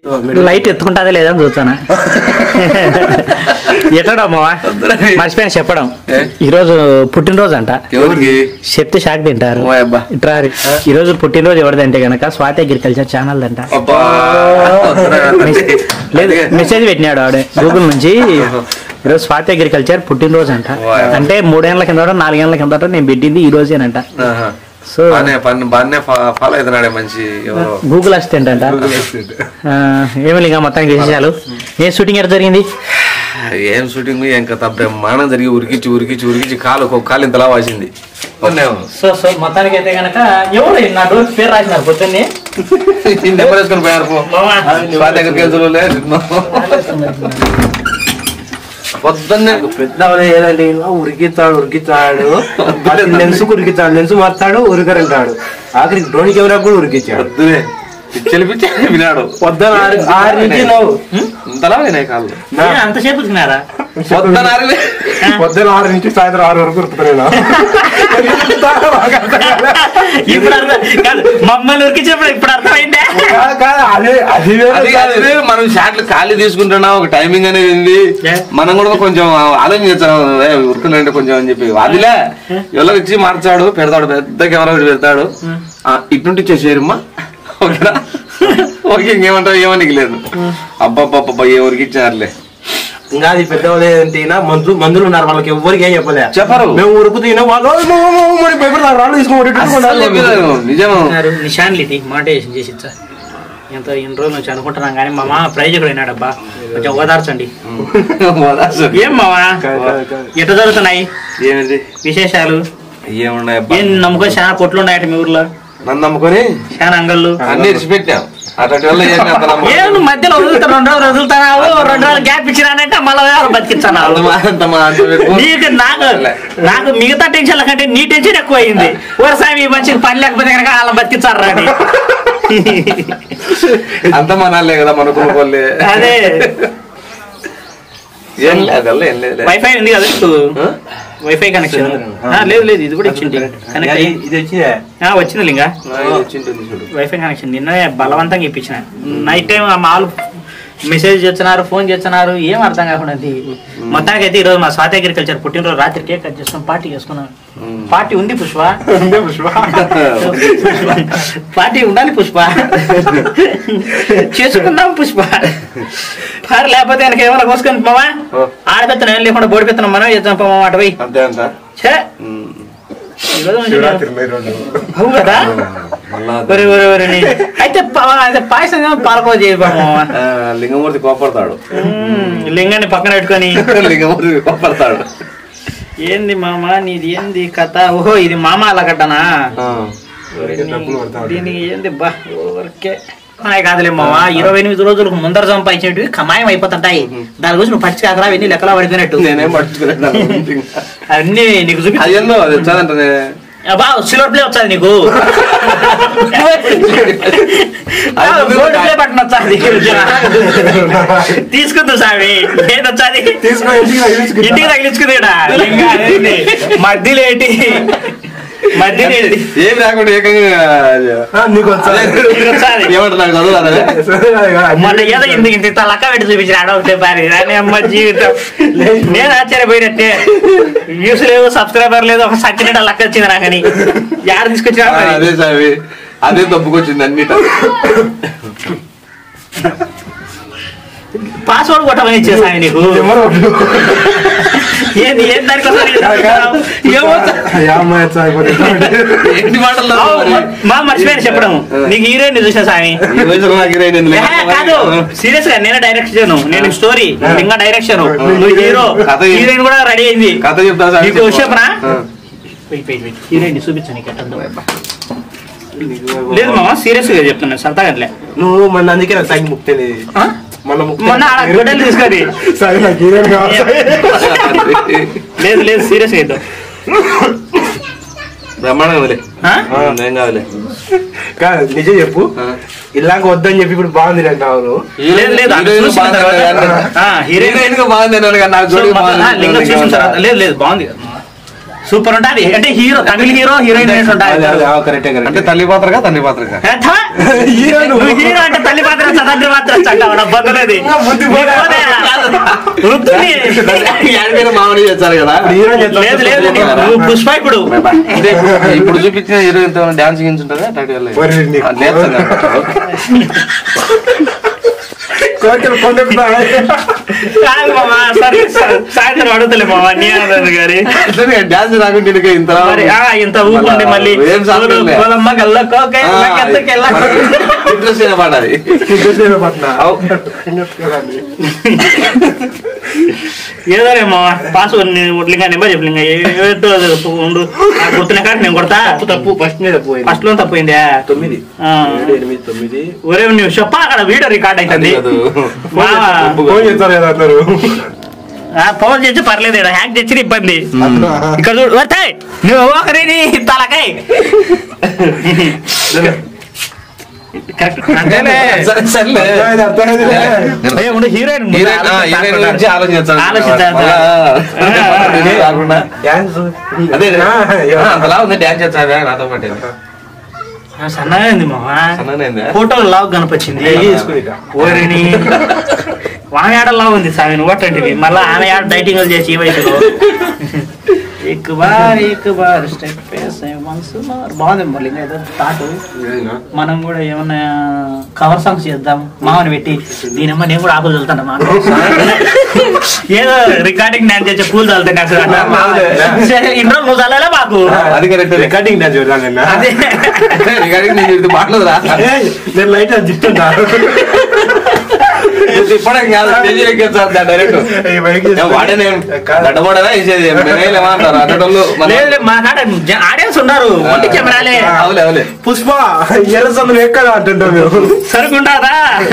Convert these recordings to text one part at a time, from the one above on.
Light ఎత్తుకుంటుందా లేదా అని చూస్తానా ఎట్లా మావా మర్చిపోయిన చెప్పడం ఏ? ఈరోజు పుట్టినరోజు అంట ఎవరికి చెప్తే షాక్ తింటారు ఓ అబ్బా. ఇట్రా రి. ఈ రోజు పుట్టినరోజు ఎవరిదంటే గనక స్వాతి అగ్రికల్చర్ ఛానల్ అంట అబ్బా మెస్- లేదు మెసేజ్ పెట్టినాడు ఆవిడ గూగుల్ నుంచి ఈరోజు స్వాతి అగ్రికల్చర్ పుట్టినరోజు అంట వాయ్. అంటే మూడేళ్ల కింద నాలుగేళ్ల కింద నేను పెట్టింది ఈ రోజేనంట ఆహా. సో బానే పన్ను బాగానే ఫా- ఫాలో అవుతున్నాడే మంచి ఎవరో గూగుల్ అసిస్టెంట్ అంట ఆ, ఏమీ ఇంకా మొత్తానికి విశేషాలు ఏ షూటింగ్ ఎక్కడ జరిగింది ఏం షూటింగ్ ఏం కథ బ్రహ్మాండం జరిగి ఉరికిచ్చి ఉరికిచ్చి ఉరికిచ్చి కాలు ఒక కాలు ఇంతలా వాసింది కొన్నేమో. సో సో మొత్తానికి అయితే గనక ఎవరు నా రోజు పేరు రాసినారు పొద్దున్నే ఈ నెంబర్ వేసుకొని పోయారు పో. మావా. స్వాతి దగ్గరికి వెళ్తులే పొద్దున్నే పెద్ద ఏదంటే ఇలా ఉరికిస్తాడు ఉరికిస్తాడు లెన్స్ ఉరికిస్తాడు లెన్స్ మారుతాడు ఉరికరంటాడు ఆఖరికి డ్రోన్ కెమెరా కూడా ఉరికిచ్చాడు పొద్దునే పిచ్చలి పిచ్చలి వినాడు పొద్దున ఆరు- ఆరు నుంచి నువ్వు ఇంతలా వినాయి కాళ్ళు ఏ, అంతసేపు తిన్నారా పొద్దున ఆరులే. పొద్దున ఆరు నుంచి సాయంత్రం ఆరు వరకు ఉరుకుతున్నాను ఇప్పుడు అర్థం కాదు మమ్మల్ని ఉరికించినప్పుడు ఇప్పుడు అర్థమైందే అదే అది అది కాదు ఇది మనం షాట్లు ఖాళీ తీసుకుంటున్నాం ఒక టైమింగ్ అనేది ఉంది ఏ? మనం కూడా కొంచెం ఆలోచించాం ఉరుకులంటే కొంచెం అని చెప్పి అదిలే ఎవరో ఇచ్చి మార్చాడు పెడతాడు పెద్ద కెమెరా పెట్టి పెడతాడు ఆ, ఇటుండి చేసేరమ్మా ఓకేనా ఓకే ఇంకేమంటావు ఏమనికి లేదు అబ్బాబ్బా ఏ ఊరికి ఇచ్చారులే ఇంకా అది పెద్ద ఏంటి మందులు మందులు ఉన్నారు వాళ్ళకి ఎవరికి ఏం చెప్పలే చెప్పరు. మేము ఉరుకు తిన వాళ్ళు "ఓ, ఓ, ఓ, ఓ, మరి పేపర్ రాళ్ళు అస్సలు చెప్పలేదు. నిజం నిషాన్ ఇది మానిటైజేషన్ చేసి ఇచ్చా ఎంత ఇన్ని రోజుల నుంచి అనుకుంటున్నాం కానీ మా మామ ప్రైజ్ కూడా అయినాడబ్బా కొంచెం ఓదార్చండి ఏం మావా ఎట్లా జరుగుతున్నాయి ఏమిటి విశేషాలు ఏమున్నాయి అబ్బా? ఏం నమ్ముకొని చాలా కొట్లు ఉన్నాయట మీ ఊర్లో నన్ను నమ్ముకొని చాలా అంగళ్ళు అన్ని ఇడిచిపెట్టాం అట్లాంటి వల్ల ఏం అంత నమ్మకం. ఏం నువ్వు మధ్యలో వదులుతా రెండు రోజులు వదులుతున్నావు రెండు రోజులు గ్యాప్ ఇచ్చినానంటే మళ్ళీ బతికించాను అంత మా- అంత మా అంత పెట్టుకో. నీకు నాకు నాకు మిగతా టెన్షన్ల కంటే నీ టెన్షన్ ఎక్కువ అయింది ఓరసారి ఈ మనిషికి పని లేకపోతే కనుక వాళ్ళని బతికించారు రాని అంత మనాలే కదా మనకున్న వాళ్ళే అదే ఏం లేదు ఏం లేదు వైఫై ఉంది కదా నీకు వైఫై కనెక్షన్ లేదు లేదు ఇది కూడా ఇచ్చింది కనెక్ట్ అయ్యి ఇది వచ్చిందే ఆ, వచ్చింది లింగా వచ్చింటుంది చూడు వైఫై కనెక్షన్ నిన్ననే బలవంతంగా ఇప్పించిన నైట్ టైం మా వాళ్ళు మెసేజ్ చేస్తున్నారు ఫోన్ చేస్తున్నారు ఏం అర్థం కాకుండా ఉంది. మొత్తానికి అయితే ఈరోజు మా స్వాతి అగ్రికల్చర్ పుట్టినరోజు రాత్రి కేక్ కట్ చేసుకుని పార్టీ చేసుకున్నాం పార్టీ ఉంది పుష్ప పార్టీ ఉండాలి పుష్ప చేసుకుందాం పుష్ప పారు లేకపోతే వెనక ఏమైనా కోసుకొని పోవా ఆడపెత్తనం ఏం లేకుండా బోడి పెత్తనం మనం చేద్దాం పోవా అటు పోయి అంతే అంత ఛే, ఈరోజు మంచిగా- అవు కదా మళ్ళా ఒరే ఒరే ఒరే నీ. అయితే పా- అయితే పాయసం పాలకో చేయబోమా ఆ, లింగమూర్తి కోపడతాడు లింగాన్ని పక్కన పెట్టుకొని లింగమూర్తి కోపడతాడు ఏంది మామ నీది ఏంది కథ ఓహో ఇది మామ అలగడ్డనా ఆ. ఒరే నీ- దీనికి ఏంది బా ఊరికే అవి కాదులే మామ ఇరవై ఎనిమిది రోజులకు ముందర సంపాదించేటివి కమాయం అయిపోతుంటాయి దాని గురించి నువ్వు పచ్చి కాకరా అవన్నీ లెక్కలా పడిపోయినట్టు నేనేం పట్టుకున్నాను అన్ని నీకు చూపి అది ఏందో అది వచ్చాదంటే బా సిల్వర్ ప్లే వచ్చాది నీకు గోల్డ్ ప్లే బటన్ వచ్చాది తీసుకుందు సామి ఏది వచ్చాది తీసుకో, ఇంటికి తగిలించుకుంటా. ఇంటికి తగిలించుకుంది ఈడ. లింగా అదేంటి? మధ్యలేటి మధ్యలేటి ఏం రాకుండా ఏకంగా నీకు వచ్చా అదే, వచ్చాది. ఏమంటారు నాకు చదువు రాదా? మొన్న ఏదో ఇంత ఇంత ఇంత లక్క పెట్టి చూపించాడు ఒకటే పారి రాని అమ్మ జీవితం నేను ఆశ్చర్యపోయినట్టే వ్యూస్ లేవు సబ్స్క్రైబర్ లేదు ఒక సచ్చినట్టు లక్క వచ్చింది నాకని యారు తీసుకొచ్చినా ఆ, మరి? అదే సావి అదే తప్పుకొచ్చింది అన్నిట పాస్వర్డ్ కొట్టమని ఇచ్చేసాను నీకు ఏంది ఏం దానికోసం ఏమో ఎన్ని మాటలు మా మర్చిపోయాను చెప్పడం నీకు హీరోయిన్ చూసా సామి ఈ వయసులో నాకు హీరోయిన్ ఎందుకు? ఏహే, కాదు సీరియస్ గా నేనే డైరెక్షన్ నేను స్టోరీ ఇంకా డైరెక్షన్ నువ్వు హీరో కథ ఏం- హీరోయిన్ కూడా రెడీ అయింది కథ చెప్తా సావి నీకు చెప్పనా ఆ. హీరోయిన్ చూపించు నీకు ఎట్టుందో. లేదు మామ సీరియస్ గా చెప్తున్నా సరదాగా నువ్వు మొన్న అందుకే నాకు తగ్గి ముక్తలేదు మొన్న మొన్న ఆడ గొడ్డలు తీసుకొని సరే నాకు హీరోయిన్ కావాలి లేదు లేదు సీరియస్ గా ఇద్దాం. బ్రహ్మాండంగా వదిలే ఆ? ఏం కాదులే కాదు నిజం చెప్పు ఆ. ఇలాగ వద్దని చెప్పి ఇప్పుడు బాగుంది అంటావు నువ్వు లేదు లేదు అక్కడ హీరోయిన్ చూసిన బాగుంది తర్వాత- అన్నాడు. ఆ, హీరోయిన్ హీరోయిన్ గా బాగుంది అన్నాడు కానీ నాకు సో జోడి మొత్తం- ఆ, లింగం చూసిన తర్వాత బాగుంది లేదు లేదు బాగుంది కదా. సూపర్ ఉంటది అంటే హీరో తమిళ హీరో హీరోయిన్ అదే, ఉంటాయి అదే, ఆ, కరెక్టే అంటే కరెక్టే తల్లి పాత్రగా తండ్రి పాత్రగా ఏ, థా. హీరో నువ్వు. నువ్వు హీరో అంటే తల్లి పాత్ర తండ్రి పాత్ర చక్కవడం బదులది బుద్ధి పోదా? యాడికైనా మామిడి చేస్తారు కదా హీరో చేస్తాడు. లేదు లేదు నువ్వు పుష్ప ఇప్పుడు అంటే ఇప్పుడు చూపించిన హీరోయిన్ తో డాన్స్ గించి ఉంటుందా టైటిల్ ఒరేయ్ నీకు. కోరికలు పొందుతున్నాడు. కాదు మామ సరే సరే. సాయంత్రం అడుగుతలే మామ నీ ఆనంద్ గారి డాన్స్ రాకుంటే ఇంకా ఇంత మరి ఆ, ఇంత ఊపుండి మళ్ళీ ఏం సాధన లే. కోలమ్మ గల్లకో కెల్లకెల్ల ఇంట్రెస్ట్ అయిన పాట అది కృష్ణ పట్న. అవు. ఏదో రే మామ పాస్వర్డ్ లింగా నెంబర్ చెప్పు లింగా ఏదో ఉండు నాకు గుర్తున్న కాడ నేను కొడతా తప్పు తప్పు ఫస్ట్ మీద పోయింది ఫస్ట్ లో తప్పోయిందా తొమ్మిది ఆ. ఏడు ఎనిమిది తొమ్మిది ఒరే నువ్వు చెప్పా అక్కడ వీడియో రికార్డ్ అవుతుంది అది కాదు. మామ, ఫోన్ చేస్తారు కదా అందరు ఆ, ఫోన్ చేసి పర్లేదు ఈడ హ్యాక్ చేసి ఇబ్బంది ఇక్కడ చూడు వర్తాయ్ నువ్వు ఒకరిని తలకాయ్ కరెక్ట్ అంటేనే సరే, సర్లే. అర్థమైంది, అర్థమైందిలే. అయ్యో, ఉండు, హీరోయిన్ ఉంది. హీరోయిన్ ఆ, హీరోయిన్ గురించి ఆలోచించాలి ఆలోచించాలి. మళ్ళా కాకుండా డాన్స్ అదే ఆ, ఆ, అంతలా ఉంది డాన్స్ చేస్తావా నాతో పాటు ఆ, సన్నగా ఉంది మామ సన్ననైందా ఫోటోలు లావు కనిపించింది నెయ్యి తీసుకుని ఇక. ఓరిని ఆమె ఆడ లావు ఉంది సామి నువ్వు అట్టంటివి మళ్ళీ ఆమె ఆడ డైటింగ్ చేసి ఈ వయసులో ఎక్ బార్ ఎక్ బార్ స్టెప్ బాగుంది మళ్ళీ ఇంకా ఏదో థాట్ మనం కూడా ఏమన్నా కవర్ సాంగ్స్ చేద్దాం మామని పెట్టి దీనమ్మ నేను కూడా ఆకులు చల్లుతాను మా ఏదో రికార్డింగ్ నేను చేసే పూలు చల్లుతాను అసలు సరే, ఇన్ని రోజులు నువ్వు చల్లలే మాకు అది కరెక్ట్ రికార్డింగ్ డాన్స్ చూడాలి నిన్న. అదే రికార్డింగ్ నేను ఇది మాట్లాడదు రా ఏయ్, నేను లైట్ అది తిప్పుతున్నా. ఇప్పటికి కాదు స్టేజ్ ఎక్కేస్తారు డైరెక్ట్ ఈ బైక్ చేస్తే- వాడే నేను కాదు. గడ్డబడదా వేసేది నేనేలేమా అంటారు అటోళ్ళు మన- లేదు లేదు, మా కాడ ఆడియన్స్ ఉన్నారు ఒంటి కెమెరాలే అవులే అవులే పుష్ప ఎర్ర సందులు ఎక్కడ అంటుంటాం మేము సరుకుంటాదా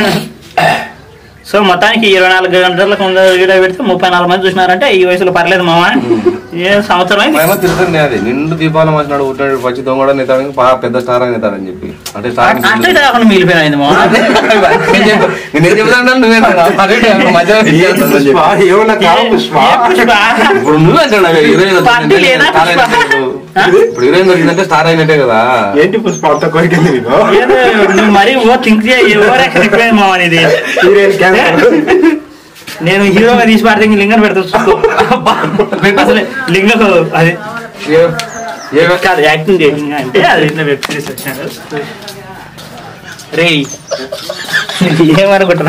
సో మొత్తానికి ఇరవై నాలుగు గంటలకు ముందు వీడియో పెడితే ముప్పై నాలుగు మంది చూసినారంటే ఈ వయసులో పర్లేదు మామ ఏ సంవత్సరం అయింది మేమో తిరుగుతుంది అది నిండు దీపావళి వచ్చినాడు పుట్టినాడు పచ్చి దొంగడ నేతాడు బాగా పెద్ద స్టార్ అని నేతాడని చెప్పి అంటే స్టార్ అట్లే కాకుండా మిగిలిపోయింది మామ నేను చెప్తాను నువ్వే మధ్యలో పుష్ప చెప్పు. ఏమన్నా కావు పుష్ప ఏ పుష్ప? ఇప్పుడు నువ్వు అంటున్నావు హీరోయిన్ పార్టీ లేదా స్టార్ అయినట్టు. ఇప్పుడు హీరోయిన్ దొరికిందంటే స్టార్ అయినట్టే కదా ఏంటి పుష్ప అంత కోరికలు నీకు ఏదో నువ్వు మరీ ఓ థింక్ ఓవర్ మామ అనేది హీరోయిన్ క్యాన్సర్ నేను హీరోగా తీసి పాడితే ఇంక లింగం పెడతా చూసుకో అసలు లింగం అది ఏ- ఏ- కాదు యాక్టింగ్ చేసింగ్ అంటే అది వెబ్ సిరీస్ వచ్చినాడు రే ఏమనుకుంటున్నా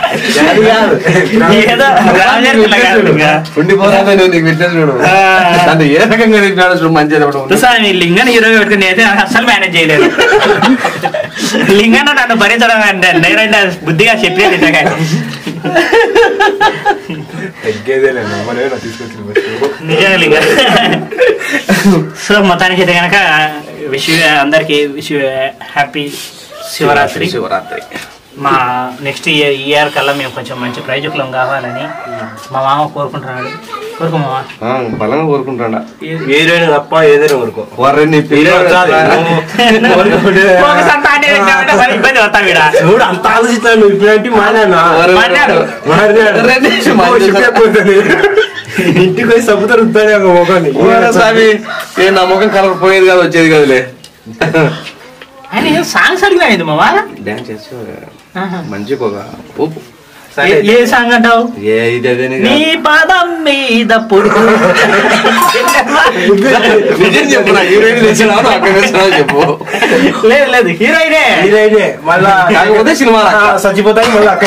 ఏదో రాజేంద్రులా కాదు ఇంకా. ఉండిపోరాదే నువ్వు నీకు పెట్టేసి చూడు ఆ. దాంట్లో ఏ రకంగా చెప్పాడు చూడు మంచిగా చెప్పడం చూసా ఈ లింగన్ హీరో పెట్టుకుని అయితే అసలు మేనేజ్ చేయలేదు లింగన్ నన్ను భరించడం అంటే నేనంటే బుద్ధిగా చెప్పేది ఇంతగా తగ్గేదేలే నమ్మలే నా తీసుకొచ్చిన ఫస్ట్ నిజంగా లింగ సో మొత్తానికి అయితే కనుక విష్ అందరికి విష్ హ్యాపీ శివరాత్రి శివరాత్రి మా నెక్స్ట్ ఇయర్ ఇయర్ కల్లా మేము కొంచెం మంచి ప్రైజుకులం కావాలని మా మామ కోరుకుంటున్నాడు కోరుకో మామ ఆ, బలంగా కోరుకుంటాడా హీరోయిన్ తప్ప ఏదైనా ఊరుకో వారిని నీ హీరోయిన్ వచ్చాది. ఒక సంతానం పెట్టామంటే మరి ఇబ్బంది పడతాం ఈడ. చూడు అంత ఆలోచిస్తాను నువ్వు ఇట్లాంటి మాట్లాడినా మాట్లాడు. మాట్లాడు ఇంటికి పోయి సబ్బుతో రుద్దానే ఒక మొఖాన్ని స్వామి ఏ నమ్మకం కలర్ పోయేది కాదు వచ్చేది కదులే ఆయన ఏం సాంగ్స్ అడిగినా ఇది మామ డాన్స్ చేస్తూ మంచిగా ఒక ఊపు ఏ- ఏ సాంగ్ అంటావు ఏ ఇది అదే నీ పాదం మీద పొడుగు నిజం చెప్పు నా హీరోయిన్ తెచ్చినావు అక్కడ తెచ్చినావు చెప్పు లేదు లేదు హీరోయినే ఇదైతే మళ్ళా కాకపోతే సినిమా ఆ, చచ్చిపోతాను మళ్ళీ అక్కడ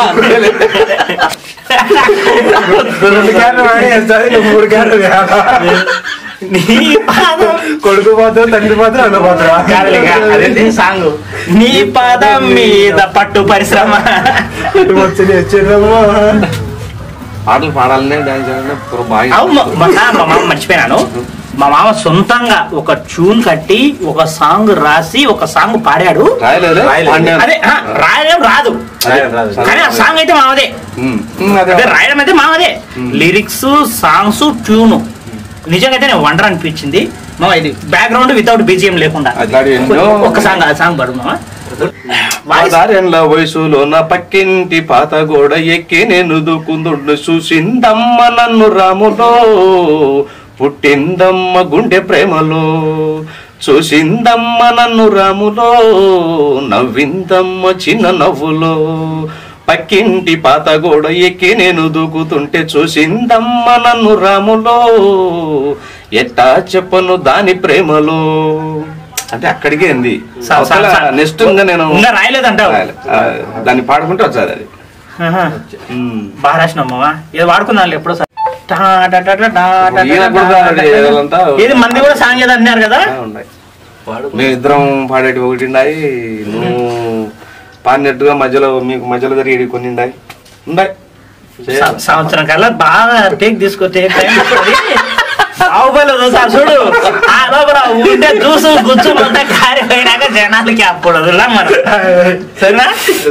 రెండు క్యాన్లు వాడి వేస్తాడు, నువ్వు మూడు క్యాన్లు వేయాలా? నీ పాదం కొడుకు పాత్ర తండ్రి పాత్ర అన్న పాత్ర కాదులే, అదేంటి సాంగ్ నీ పాదం మీద పట్టు పరిశ్రమ వచ్చి వచ్చేదమ్మా పాటలు పాడాలనే డాన్స్ చేయాలనే పూర్వ బాగా అవు మా మా మా మామ మర్చిపోయినాను మా మామ సొంతంగా ఒక ట్యూన్ కట్టి ఒక సాంగ్ రాసి ఒక సాంగ్ పాడాడు రాయలేదు రాయలేదు. అదే ఆ, రాయడం రాదు కానీ ఆ సాంగ్ అయితే మామదే ఉమ్, ఉమ్, అదే అదే రాయడం అయితే మామదే లిరిక్స్ సాంగ్స్ ట్యూన్ నిజంగా అయితే నేను వండర్ అనిపించింది మామ ఇది బ్యాక్గ్రౌండ్ వితౌట్ బీజిఎం లేకుండా అట్లాంటి ఎన్నో ఒక సాంగ్ ఆ సాంగ్ పడు మామ వాయిస్ దారెండ్ల వయసులో నా పక్కింటి పాత గోడ ఎక్కి నేను దూకుందుండు చూసిందమ్మ నన్ను రాములో పుట్టిందమ్మ గుండె ప్రేమలో చూసిందమ్మ నన్ను రాములో నవ్విందమ్మ చిన్న నవ్వులో పక్కింటి పాత గోడ ఎక్కి నేను దూకుతుంటే చూసిందమ్మ నన్ను రాములో ఎట్టా చెప్పను దాని ప్రేమలో అంటే అక్కడికే ఉంది సా- సా- సా- నెక్స్ట్ ఇంకా నేను ఇంకా రాయలేదంటావు రాయలే. ఆ, దాన్ని పాడుకుంటే వచ్చాది అది ఆహా. ఉమ్. బాగా రాసినమ్మా ఇది వాడుకుందాం ఎప్పుడో సార్ టా టా టా టా టా టా టా ఈయన కూడా టా అది టా. ఏదంతా ఇది మంది కూడా సాంగ్ ఏదో అన్నారు కదా ఆ, ఉన్నాయి మేమిద్దరం పాడేటి ఒకటి ఉన్నాయి నువ్వు పాడినట్టుగా మధ్యలో మీకు మధ్యలో జరిగేవి కొన్ని ఉన్నాయి ఉన్నాయి సం- సంవత్సరం కల్లా బాగా టేక్ తీసుకో టేక్ టైం తీసుకొని బాహుబలి సార్ చూడు ఆ లోపల ఉంటే జ్యూసు గుజ్జు అంతా కారిపోయినాక జనాలకి అప్పుడు వదిలా మనం సరేనా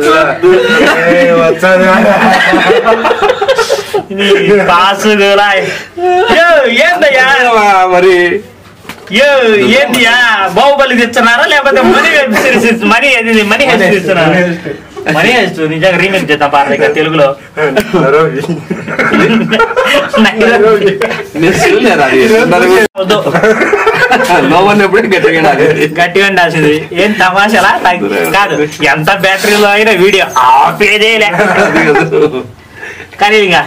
ఇది పాసు కూడా యో, ఏందయ్యా మరి యో, ఏందియా బాహుబలి తెచ్చున్నారా లేకపోతే మనీ వెబ్ సిరీస్ ఇస్తు- మనీ ఇది మనీ హెస్ట్ ఇస్తున్నారు మనీ హెస్ట్ నిజంగా రీమేక్ చేద్దాం పాట ఇక్కడ తెలుగులో నేను చూడలేదు అది దాని వద్దు. లోవన్ ఎప్పుడే గట్టిగా ఉండాలి. గట్టిగా ఉండాల్సింది ఏం తమాషాలా నాకు కాదు ఎంత బ్యాటరీలో అయినా వీడియో ఆపేదేలే అది కాదు. కానీ ఇంకా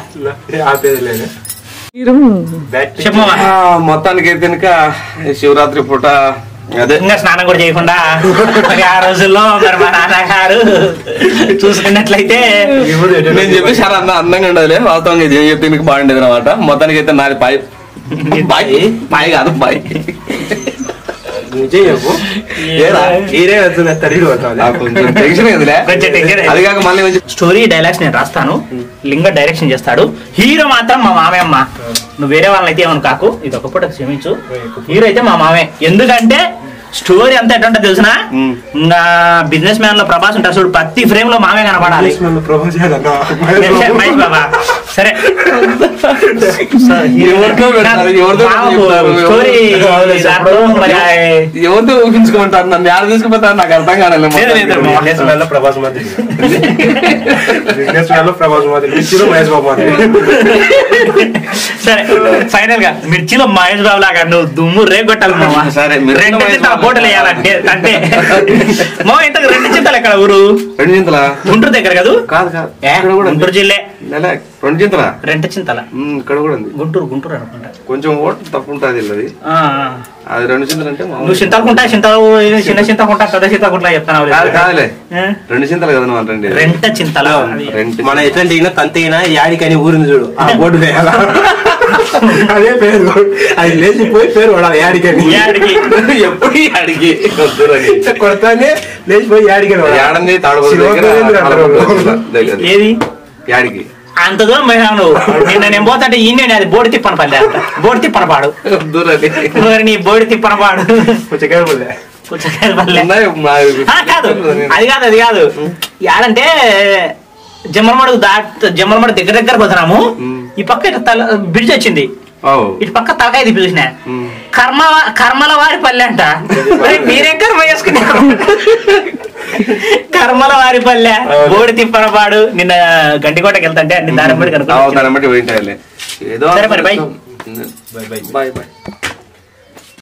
చెప్పమ్మా ఆ, మొత్తానికి అయితే కనుక శివరాత్రి పూట అదే ఇంకా స్నానం కూడా చేయకుండా మరి ఆ రోజుల్లో మరి మా నాన్నగారు చూసుకున్నట్లయితే నేను చెప్పి చాలా అంద అందంగా ఉండదులే వాస్తవంగా ఇది ఏం చెప్తే నీకు బాగుండేది అనమాట మొత్తానికి అయితే నాది పాయ్ బాయ్ పాయ్ కాదు బాయ్ ఏరా? నాకు కొంచెం టెన్షన్ కదలే కొంచెం టెన్షన్. అది కాక మళ్ళీ కొంచెం స్టోరీ డైలాగ్స్ నేను రాస్తాను లింగ డైరెక్షన్ చేస్తాడు హీరో మాత్రం మా మామయ్యమ్మ నువ్వు వేరే వాళ్ళని అయితే ఏమను కాకు ఇది ఒక పూట క్షమించు హీరో అయితే మా మామే ఎందుకంటే స్టోరీ అంతా ఎట్లా తెలుసునా మ్మ్. ఇంకా బిజినెస్ మ్యాన్ లో ప్రభాస్ ఉంటారు చూడు ప్రతి ఫ్రేమ్ లో మామే కనపడాలి మహేష్ బాబా సరే ఎవరితో పెడతారు? ఎవరితో చెప్తారు? స్టోరీ మరి ఆ- ఎవరితో ఊహించుకుంటారు నన్ను యాడ తీసుకుపోతారు నాకు అర్థం కాలేదు లేదు, లేదు, మా బిజినెస్ మ్యాన్ లో ప్రభాస్ మాదిరి బిజినెస్ మ్యాన్ లో ప్రభాస్ మాదిరి మిర్చిలో మహేష్ బాబు మాదిరి సరే ఫైనల్ గా మిర్చిలో మహేష్ బాబు లాగా నువ్వు దుమ్ము రేగొట్టాలి మామ సరే, మిర్చిలో రెండు మహేష్ చింతల బాబు. బోటలు వేయాలంటే అంటే మా ఇంతకు రెండు చింతలు ఎక్కడ ఊరు రెండు చింతలా గుంటూరు దగ్గర కదా కాదు కాదు ఏ, ఇక్కడ కూడా ఉంది. గుంటూరు జిల్లే నెల రెండు చింతలా రెండు చింతల ఉమ్, ఇక్కడ కూడా ఉంది గుంటూరు గుంటూరు అనుకుంటా కొంచెం ఓటు తప్పు ఉంటుంది అది ఆ, ఆ. అది రెండు చింతలు అంటే మామూలు. నువ్వు చింతలుకుంటా చింతలు ఇది చిన్న చింతకుంటా పెద్ద చింతకుంటా చెప్తాను కాదు కాదులే రెండు చింతలు కదా నువ్వు అంటే రెంట చింతల అది. రెండు మన ఎట్లాంటి అయినా తంత అయినా యాడికని ఊరింది చూడు ఆ బోర్డు వేయాలా అదే పేరు అది లేచిపోయి పేరు వాడాలి యాడికని యాడికి? ఎప్పుడు అడిగి వద్దురని. కొడతానే లేచిపోయి యాడికని వాడాలి. యాడంది తాడుబోతు దగ్గర శివకేంద్ర అంటారు వాళ్ళు. దగ్గర. ఏది యాడికి అంత దూరం పోయినావు నువ్వు నిన్న నేను పోతాంటే ఈయన అది బోడి తిప్పన పల్లె అంట బోడి తిప్పన పాడు వద్దురని. మరి నీ బోడి తిప్పన పాడు కొంచెం కేర్ఫుల్లే. పుచ్చకాయల పల్లె ఉన్నాయి మా- ఆ, కాదు అది కాదు అది కాదు యాడంటే జమ్మలమడుగు దాట్ జమ్మలమడు దగ్గర దగ్గర పోతున్నాము మ్. ఈ పక్క ఇటు తల బ్రిడ్జ్ వచ్చింది ఓ. ఇటు పక్క తలకాయ తిప్పి చూసిన మ్. కర్మ కర్మల వారి పల్లె అంట మరి మీరేం కర్మ చేసుకున్నారు కర్మల వారి పల్లె బోడి తిప్పనపాడు నిన్న గంటికోటకి వెళ్తాంటే అన్ని దారం పడి ఆ, కనుక దాన్ని బట్టి పోయింటాయిలే ఏదో సరే మరి, బై. Bye bye